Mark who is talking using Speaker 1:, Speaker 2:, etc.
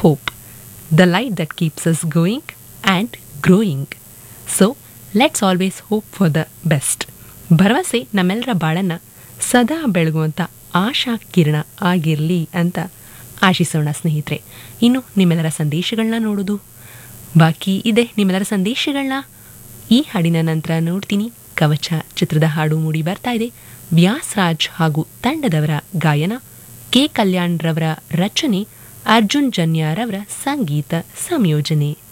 Speaker 1: hope the light that keeps us going and growing so let's always hope for the best ಭರವಸೆ ನಮ್ಮೆಲ್ಲರ ಬಾಳನ್ನು ಸದಾ ಬೆಳಗುವಂಥ ಆಶಾ ಕಿರಣ ಆಗಿರಲಿ ಅಂತ ಆಶಿಸೋಣ ಸ್ನೇಹಿತರೆ ಇನ್ನು ನಿಮ್ಮೆಲ್ಲರ ಸಂದೇಶಗಳನ್ನ ನೋಡೋದು ಬಾಕಿ ಇದೆ ನಿಮ್ಮೆಲ್ಲರ ಸಂದೇಶಗಳನ್ನ ಈ ಹಾಡಿನ ನಂತರ ನೋಡ್ತೀನಿ ಕವಚ ಚಿತ್ರದ ಹಾಡು ಮೂಡಿ ಬರ್ತಾ ಇದೆ ವ್ಯಾಸ್ ರಾಜ್ ಹಾಗೂ ತಂಡದವರ ಗಾಯನ ಕೆ ಕಲ್ಯಾಣ್ ರವರ ರಚನೆ ಅರ್ಜುನ್ ಜನ್ಯಾರವರ ಸಂಗೀತ ಸಂಯೋಜನೆ